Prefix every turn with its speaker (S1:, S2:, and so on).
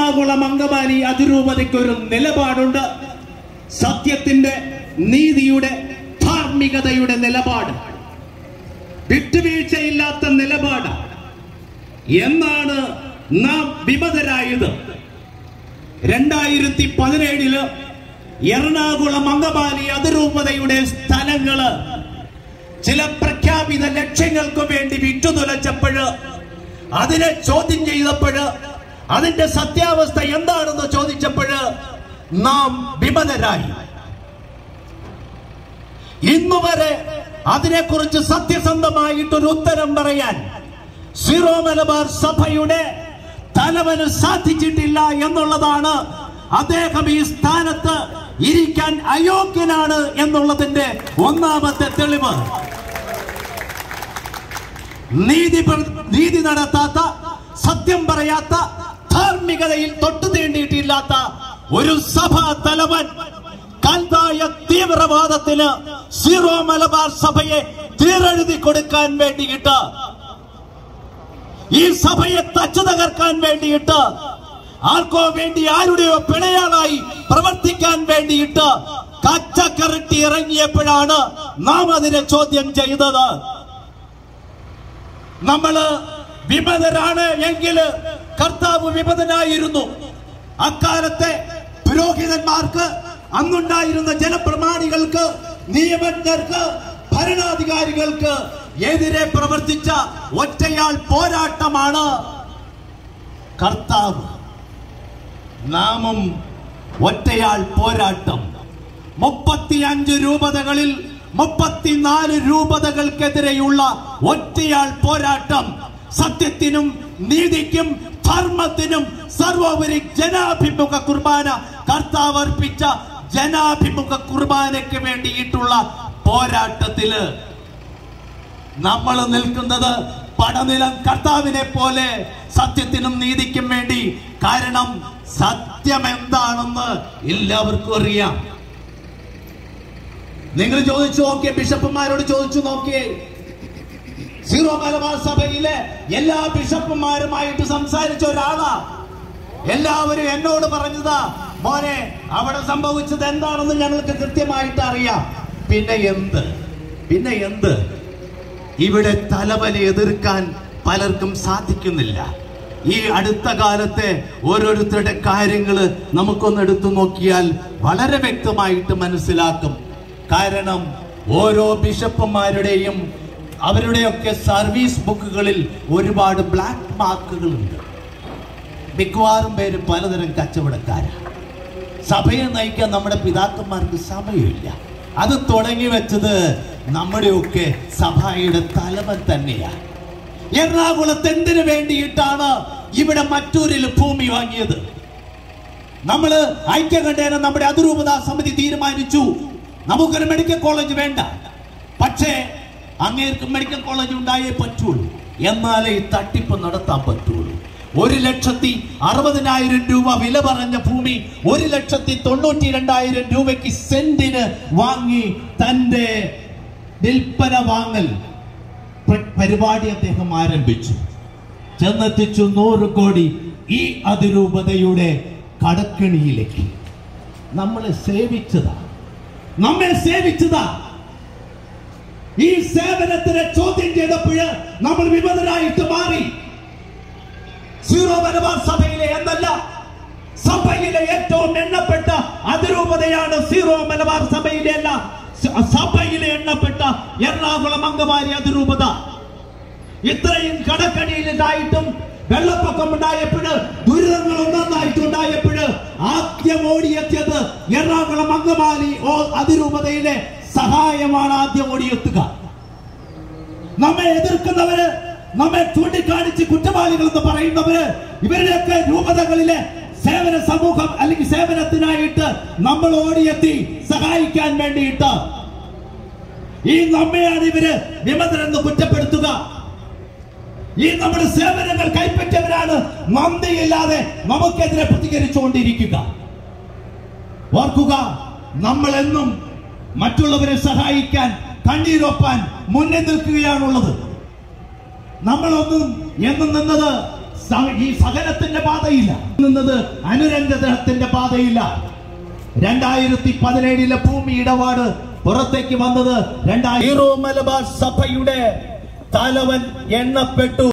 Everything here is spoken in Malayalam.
S1: എറണാകുളം അങ്കമാലി അതിരൂപതയ്ക്ക് ഒരു നിലപാടുണ്ട് സത്യത്തിന്റെ നീതിയുടെ ധാർമ്മികതയുടെ നിലപാട് വിട്ടുവീഴ്ചയില്ലാത്ത നിലപാട് എന്നാണ് നാം വിമതരായത് രണ്ടായിരത്തി പതിനേഴില് എറണാകുളം അങ്കമാലി അതിരൂപതയുടെ സ്ഥലങ്ങള് ചില പ്രഖ്യാപിത ലക്ഷ്യങ്ങൾക്ക് വേണ്ടി വിട്ടുതുലച്ചപ്പോഴ് അതിനെ ചോദ്യം ചെയ്തപ്പോഴ് അതിന്റെ സത്യാവസ്ഥ എന്താണെന്ന് ചോദിച്ചപ്പോഴ് നാം വിമതരായി ഇന്നു വരെ അതിനെക്കുറിച്ച് സത്യസന്ധമായിട്ടൊരു ഉത്തരം പറയാൻ സീറോ മലബാർ സഭയുടെ തലവന് സാധിച്ചിട്ടില്ല എന്നുള്ളതാണ് അദ്ദേഹം ഈ സ്ഥാനത്ത് ഇരിക്കാൻ അയോഗ്യനാണ് എന്നുള്ളതിന്റെ ഒന്നാമത്തെ തെളിവ് നീതി പ്ര- നീതി നടത്താത്ത സത്യം പറയാത്ത ധാർമ്മികതയിൽ തൊട്ടു തീണ്ടിയിട്ടില്ലാത്ത ഒരു സഭാ തലവൻ കാൽതായ തീവ്രവാദത്തിന് സീറോ മലബാർ സഭയെ തീരെഴുതി കൊടുക്കാൻ വേണ്ടിയിട്ട് ഈ സഭയെ തച്ചു തകർക്കാൻ വേണ്ടിയിട്ട് ആർക്കോ വേണ്ടി ആരുടെയോ പിണയാളായി പ്രവർത്തിക്കാൻ വേണ്ടിയിട്ട് കച്ചക്കരട്ടി ഇറങ്ങിയപ്പോഴാണ് നാം അതിനെ ചോദ്യം ചെയ്തത് നമ്മള് വിമതരാണ് എങ്കിൽ കർത്താവ് വിമതനായിരുന്നു അക്കാലത്തെ പുരോഹിതന്മാർക്ക് അന്നുണ്ടായിരുന്ന ജനപ്രമാണികൾക്ക് നിയമജ്ഞർക്ക് ഭരണാധികാരികൾക്ക് എതിരെ പ്രവർത്തിച്ച ഒറ്റയാൾ പോരാട്ടമാണ് കർത്താവ് നാമും ഒറ്റയാൾ പോരാട്ടം മുപ്പത്തിയഞ്ച് രൂപതകളിൽ മുപ്പത്തിനാല് രൂപതകൾക്കെതിരെയുള്ള ഒറ്റയാൾ പോരാട്ടം സത്യത്തിനും നീതിക്കും ധർമ്മത്തിനും സർവോപരി ജനാഭിമുഖ കുർബാന കർത്താവ് അർപ്പിച്ച ജനാഭിമുഖ കുർബാനയ്ക്ക് വേണ്ടിയിട്ടുള്ള പോരാട്ടത്തില് നമ്മൾ നിൽക്കുന്നത് പടനിലം കർത്താവിനെ പോലെ സത്യത്തിനും നീതിക്കും വേണ്ടി കാരണം സത്യം എന്താണെന്ന് എല്ലാവർക്കും അറിയാം നിങ്ങൾ ചോദിച്ചു നോക്കിയേ ബിഷപ്പുമാരോട് ചോദിച്ചു നോക്കിയേ സീറോ മലബാർ സഭയിലെ എല്ലാ ബിഷപ്പുമാരുമായിട്ട് സംസാരിച്ച ഒരാളാ എല്ലാവരും എന്നോട് പറഞ്ഞതാ മോനെ അവിടെ സംഭവിച്ചത് എന്താണെന്ന് ഞങ്ങൾക്ക് കൃത്യമായിട്ട് അറിയാം പിന്നെ എന്ത് പിന്നെ എന്ത് ഇവിടെ തലവനെ എതിർക്കാൻ പലർക്കും സാധിക്കുന്നില്ല ഈ അടുത്ത കാലത്തെ ഓരോരുത്തരുടെ കാര്യങ്ങള് നമുക്കൊന്ന് എടുത്തു നോക്കിയാൽ വളരെ വ്യക്തമായിട്ട് മനസ്സിലാക്കും കാരണം ഓരോ ബിഷപ്പുമാരുടെയും അവരുടെയൊക്കെ സർവീസ് ബുക്കുകളിൽ ഒരുപാട് ബ്ലാക്ക് മാർക്കുകളുണ്ട് മിക്കവാറും പേര് പലതരം കച്ചവടക്കാരാണ് സഭയെ നയിക്കാൻ നമ്മുടെ പിതാക്കന്മാർക്ക് സമയമില്ല അത് തുടങ്ങി വെച്ചത് നമ്മുടെയൊക്കെ സഭയുടെ തലവൻ തന്നെയാണ് എറണാകുളത്ത് എന്തിനു വേണ്ടിയിട്ടാണ് ഇവിടെ മറ്റൂരിൽ ഭൂമി വാങ്ങിയത് നമ്മള് ഐക്യകണ്ഠേന നമ്മുടെ അതിരൂപതാ സമിതി തീരുമാനിച്ചു നമുക്കൊരു മെഡിക്കൽ കോളേജ് വേണ്ട പക്ഷേ അങ്ങേർക്ക് മെഡിക്കൽ കോളേജ് ഉണ്ടായേ പറ്റുള്ളൂ എന്നാലേ ഈ തട്ടിപ്പ് നടത്താൻ പറ്റുള്ളൂ ഒരു ലക്ഷത്തി അറുപതിനായിരം രൂപ വില പറഞ്ഞ ഭൂമി ഒരു ലക്ഷത്തി തൊണ്ണൂറ്റി രണ്ടായിരം രൂപയ്ക്ക് സെന്റിന് വാങ്ങി തന്റെ വിൽപ്പന വാങ്ങൽ പ്ര- പരിപാടി അദ്ദേഹം ആരംഭിച്ചു ചെന്നെത്തിച്ചു നൂറ് കോടി ഈ അതിരൂപതയുടെ കടക്കണിയിലേക്ക് നമ്മളെ സേവിച്ചതാ നമ്മെ സേവിച്ചതാ ഈ സേവനത്തിനെ ചോദ്യം ചെയ്തപ്പോൾ നമ്മൾ വിമതരായിട്ട് മാറി സീറോ മലബാർ സഭയിലെ എന്നല്ല സഭയിലെ ഏറ്റവും എണ്ണപ്പെട്ട അതിരൂപതയാണ് സീറോ മലബാർ സഭയിലെ അല്ല സ- സഭയിലെ എണ്ണപ്പെട്ട എറണാകുളം അങ്കമാലി അതിരൂപത ഇത്രയും കടക്കണിയിലുണ്ടായിട്ടും വെള്ളപ്പൊക്കം ഉണ്ടായപ്പോഴ് ദുരിതങ്ങൾ ഒന്നൊന്നായിട്ട് ഉണ്ടായപ്പോഴ് ആദ്യം ഓടിയെത്തിയത് എറണാകുളം അങ്കമാലി ഓ അതിരൂപതയിലെ സഹായമാണ് ആദ്യം ഓടിയെത്തുക നമ്മെ എതിർക്കുന്നവര് നമ്മെ ചൂണ്ടിക്കാണിച്ച് കുറ്റവാളികൾ എന്ന് പറയുന്നവര് ഇവരുടെയൊക്കെ രൂപതകളിലെ സേവന സമൂഹം അല്ലെങ്കിൽ സേവനത്തിനായിട്ട് നമ്മൾ ഓടിയെത്തി സഹായിക്കാൻ വേണ്ടിയിട്ട് ഈ നമ്മയാണ് ഇവര് വിമതരെന്ന് കുറ്റപ്പെടുത്തുക ഈ നമ്മുടെ സേവനങ്ങൾ കൈപ്പറ്റിയവരാണ് നന്ദിയില്ലാതെ നമുക്കെതിരെ പ്രതികരിച്ചുകൊണ്ടിരിക്കുക ഓർക്കുക നമ്മൾ എന്നും മറ്റുള്ളവരെ സഹായിക്കാൻ കണ്ണീരൊപ്പാൻ മുന്നിൽ നിൽക്കുകയാണുള്ളത് നമ്മളൊന്നും എന്നും നിന്നത് സ- ഈ സഹനത്തിന്റെ പാതയില്ല നിന്നത് അനുരഞ്ജനത്തിന്റെ പാതയില്ല രണ്ടായിരത്തി പതിനേഴിലെ ഭൂമി ഇടപാട് പുറത്തേക്ക് വന്നത് രണ്ടായിരം മലബാർ സഭയുടെ തലവൻ എണ്ണപ്പെട്ടു